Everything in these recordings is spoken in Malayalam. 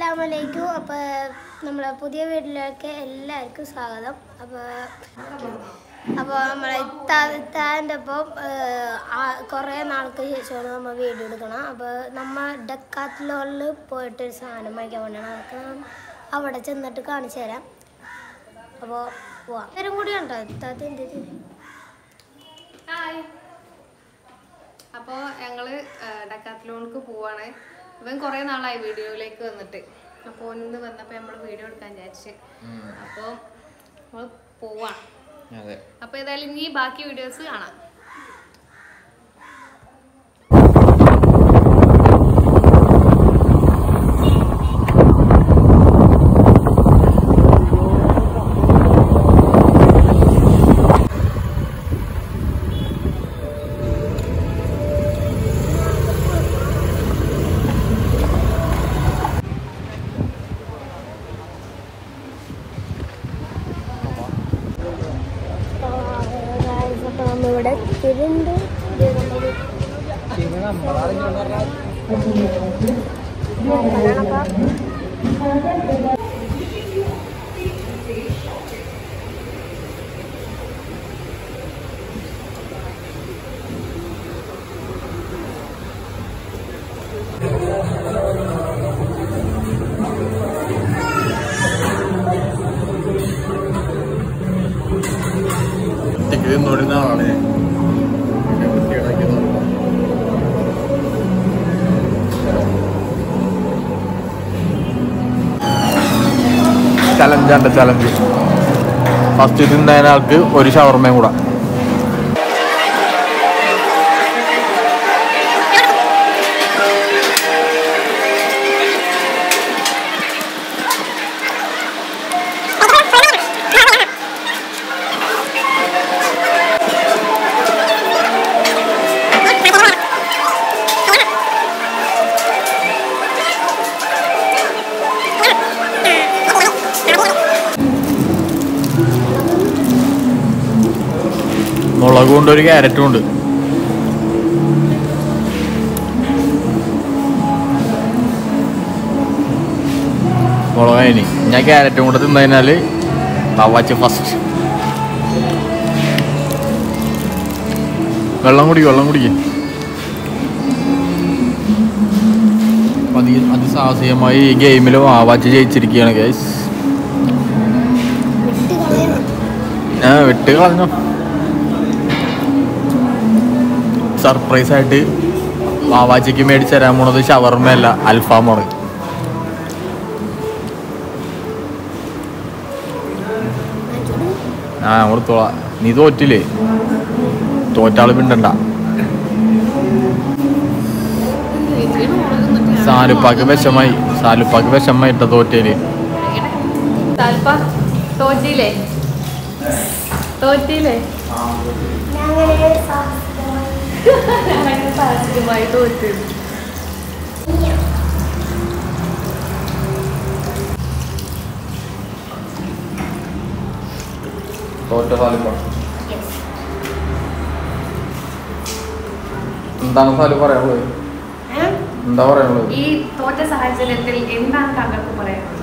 അസ്സലാമലൈക്കും അപ്പോൾ നമ്മളെ പുതിയ വീട്ടിലേക്ക് എല്ലാവർക്കും സ്വാഗതം അപ്പോൾ അപ്പോൾ നമ്മളെ ഇത്താൻ്റെ ഒപ്പം കുറേ നാൾക്ക് ശേഷമാണ് നമ്മൾ വീഡിയോ എടുക്കണം അപ്പോൾ നമ്മൾ ഡക്കാത്ലോണിൽ പോയിട്ട് ഒരു സാധനം വാങ്ങിക്കാൻ വേണ്ടിയാണ് അതൊക്കെ ഞാൻ അവിടെ ചെന്നിട്ട് കാണിച്ചു തരാം അപ്പോൾ പോവാം ഇവരും കൂടി ഉണ്ടോ ഇത്താത്ത എന്ത് ഹായ് അപ്പോൾ ഞങ്ങള് ഡക്കാത്ലോണിക്ക് പോവാണ് ഇവൻ കുറേ നാളായി വീഡിയോയിലേക്ക് വന്നിട്ട് അപ്പോൾ ഇന്ന് വന്നപ്പോൾ നമ്മൾ വീഡിയോ എടുക്കാൻ വിചാരിച്ച് അപ്പോൾ നമ്മൾ പോവാം അതെ അപ്പോൾ ഏതായാലും ഇനി ബാക്കി വീഡിയോസ് കാണാം അപ്പോൾ നമ്മളിവിടെ എത്തിയിട്ടുണ്ട് ഇത് നമ്മള് നോക്കാനൊക്കെ ഒറ്റയ്ക്ക് നിന്നോടുന്ന ആളാണ് ഞാൻ. പിന്നെ വൃത്തികേടാക്കിയത് ഓർമ്മ. ചലഞ്ചാണ്ട് ചലഞ്ച് ഫസ്റ്റ് തിന്നതിന് ആൾക്ക് ഒരു ഷവർമയും കൂടെ മുളക് കൊണ്ട് ഒരു ക്യാരറ്റും ഉണ്ട് മുളകായിനി ഞാൻ ക്യാരറ്റും കൂടെ തിന്നതിനാല് തവാച്ച് ഫസ്റ്റ് വെള്ളം കുടിക്കും വെള്ളം കുടിക്കും അതി അതിസാഹസികമായി ഈ ഗെയിമിൽ വാവാച്ച് ജയിച്ചിരിക്കുകയാണ് ഗൈസ് വിട്ട് കളയണം ആ വിട്ട് കളഞ്ഞു സർപ്രൈസ് ആയിട്ട് വാവാച്ചിക്ക് മേടിച്ച് തരാൻ പോണത് ഷവർമയല്ല അൽഫാമാണ് ആ കൊടുത്തോളാം നീ തോറ്റില്ലേ തോറ്റാള് പിണ്ടണ്ട സാലുപ്പാക്ക് വിഷമായി സാലുപ്പാക്ക് വിഷമായിട്ട തോറ്റേല് താൽപ്പ തോറ്റിയില്ലേ തോറ്റിയില്ലേ ഞങ്ങളെ സാഹസികമായി ഞങ്ങൾ സാഹസികമായി തോറ്റു തോറ്റ സാലുപ്പ എന്താണ് സാലു പറയാനുള്ളത് ഏ? എന്താ പറയാനുള്ളത് ഈ തോറ്റ സാഹചര്യത്തിൽ എന്താണ് താങ്കൾക്ക് പറയാനുള്ളത്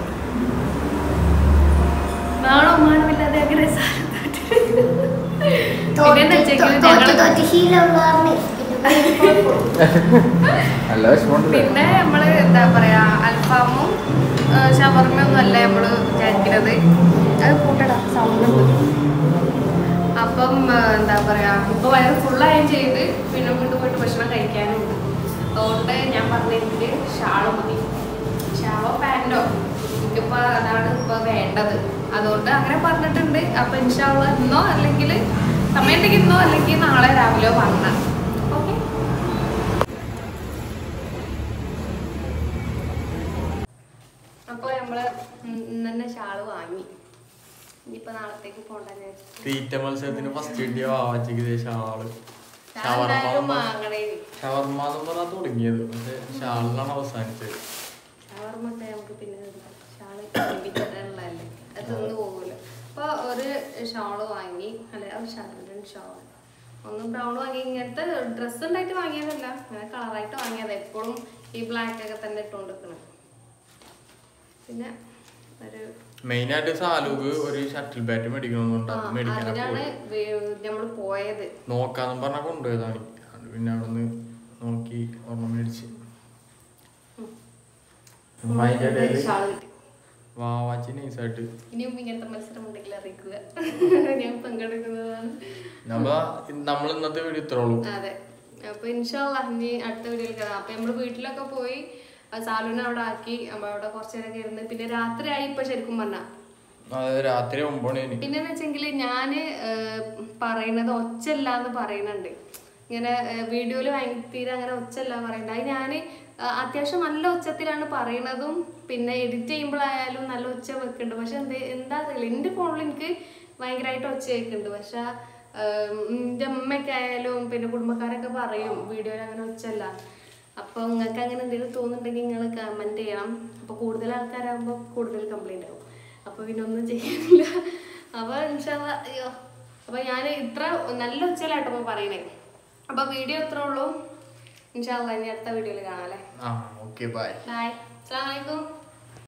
നാണോ മാനമില്ലാതെ അങ്ങനെ സാധനം തോറ്റു. പിന്നെന്താ വെച്ചെങ്കിൽ തോറ്റ് ഞങ്ങള് തോറ്റ് ശീലമുള്ള കാരണം പിന്നെ കുഴപ്പമില്ല. നല്ല വിഷമമുണ്ടല്ലേ പിന്നെ നമ്മള് എന്താ പറയാ അൽഫാമും ഷവർമ്മയൊന്നും അല്ല നമ്മള് വിചാരിക്കുന്നത് അത് കൂട്ടടാ സൗണ്ട് അപ്പം ആ, എന്താ പറയാ ഇപ്പൊ വയറ് ഫുള്ളായും ചെയ്ത് പിന്നെ വീണ്ടും പോയിട്ട് ഭക്ഷണം കഴിക്കാനും ഉണ്ട് അതുകൊണ്ട് ഞാൻ പറഞ്ഞ എനിക്ക് ഷാള് മതി ഷാളോ പാൻറ്റോ എനിക്കിപ്പോ അതാണ് ഇപ്പൊ വേണ്ടത് അതുകൊണ്ട് അങ്ങനെ പറഞ്ഞിട്ടുണ്ട് അപ്പൊ ഇൻഷാള്ള ഇന്നോ അല്ലെങ്കിൽ സമയത്തേക്ക് ഇന്നോ അല്ലെങ്കിൽ നാളെ രാവിലെയോ പറഞ്ഞ ഓക്കെ അപ്പൊ നമ്മള് ഇന്ന് തന്നെ ഷാള് വാങ്ങി ഇനിയിപ്പോ നാളത്തേക്ക് പോണ്ടെന്ന് വെച്ചിട്ട് തീറ്റ മത്സരത്തിന് ഫസ്റ്റ് കിട്ടിയ വാവാച്ചിക്ക് ഷാള് ഞാൻ എന്തായാലും ഷവർമ്മ വാങ്ങണേ ഷവർമ്മ എന്ന് പറഞ്ഞാൽ തുടങ്ങിയത് പക്ഷെ ഷാളിലാണ് അവസാനിച്ചത് ഷവർമ്മ നമുക്ക് പിന്നെ എന്താ ഷാള് ഉള്ളതല്ലേ അത് തിന്ന് പോകൂല അപ്പൊ ഒരു ഷാള് വാങ്ങി അല്ലെ ഒരു ഷാളിന്റെ ഷാൾ ഒന്ന് ബ്രൗൺ വാങ്ങി ഇങ്ങനത്തെ ഡ്രസ്സ് ഉണ്ടായിട്ട് വാങ്ങിയതല്ല ഇങ്ങനെ കളറായിട്ട് വാങ്ങിയത് എപ്പോഴും ഈ ബ്ലാക്ക് ഒക്കെ തന്നെ ഇട്ടുകൊണ്ടിരിക്കണം പിന്നെ ഒരു മെയിനായിട്ട് സാലൂക്ക് ഒരു ഷട്ടിൽ ബാറ്റ് മേടിക്കണമെന്നുണ്ട് ആ, അത് മേടിക്കാനാ അതിനാണ് പോയി നമ്മൾ പോയത് നോക്കാന്നും പറഞ്ഞാ കൊണ്ടുപോയതാണ് അത് പിന്നെ അവിടെ നിന്ന് നോക്കി ഒരെണ്ണം മേടിച്ച് അപ്പൊ അതിന്റെ ഇടയില് ഷാൾ കിട്ടി വാവാച്ചി നൈസായിട്ട് ഇനിയും ഇങ്ങനത്തെ മത്സരം ഉണ്ടെങ്കിൽ അറിയിക്കുക ഞാൻ പങ്കെടുക്കുന്നതാണ് നമ്മ നമ്മൾ ഇന്നത്തെ വീഡിയോ ഇത്രേ ഉള്ളൂ അതെ അപ്പൊ ഇൻഷാല്ല ഇനി അടുത്ത വീഡിയോയിൽ കാണാം അപ്പൊ നമ്മള് വീട്ടിലൊക്കെ പോയി ആ സാലൂനെ അവിടെ ആക്കി നമ്മൾ അവിടെ കുറച്ചു നേരം ഇരുന്ന് പിന്നെ രാത്രി ആയി ഇപ്പൊ ശരിക്കും പറഞ്ഞാ അത് രാത്രി ഒമ്പണി പിന്നെന്ന് വെച്ചെങ്കിൽ ഞാന് ഏഹ്, പറയണത് ഒച്ചല്ല എന്ന് പറയുന്നുണ്ട് ഇങ്ങനെ വീഡിയോയിൽ തീരെ അങ്ങനെ ഒച്ചല്ല പറയുന്നത് അത് ഞാൻ അത്യാവശ്യം നല്ല ഒച്ചത്തിലാണ് പറയണതും പിന്നെ എഡിറ്റ് ചെയ്യുമ്പോഴായാലും നല്ല ഒച്ച വെക്കുന്നുണ്ട് പക്ഷെ എന്ത് എന്താ അറിയില്ല എൻ്റെ ഫോണിൽ എനിക്ക് ഭയങ്കരമായിട്ട് ഒച്ച കേൾക്കുന്നുണ്ട് പക്ഷെ എൻ്റെ അമ്മയൊക്കെ ആയാലും പിന്നെ കുടുംബക്കാരൊക്കെ പറയും വീഡിയോയിൽ അങ്ങനെ ഒച്ചല്ല അപ്പോൾ നിങ്ങൾക്ക് അങ്ങനെ എന്തെങ്കിലും തോന്നുന്നുണ്ടെങ്കിൽ നിങ്ങൾ കമൻറ്റ് ചെയ്യണം അപ്പോൾ കൂടുതൽ ആൾക്കാരാകുമ്പോൾ കൂടുതൽ കംപ്ലൈൻ്റ് ആവും അപ്പോൾ പിന്നെ ഒന്നും ചെയ്യാനില്ല അപ്പോൾ ഇൻഷാല്ല അയ്യോ അപ്പോൾ ഞാൻ ഇത്ര നല്ല ഉച്ചയിലാട്ടോ അപ്പോൾ പറയണേ അപ്പോൾ വീഡിയോ ഇത്ര ഉള്ളൂ ഇൻഷാല്ല ഇനി അടുത്ത വീഡിയോയിൽ കാണാം അല്ലേ ആ ഓക്കെ ബൈ ബായ് അസ്സാം വലൈക്കും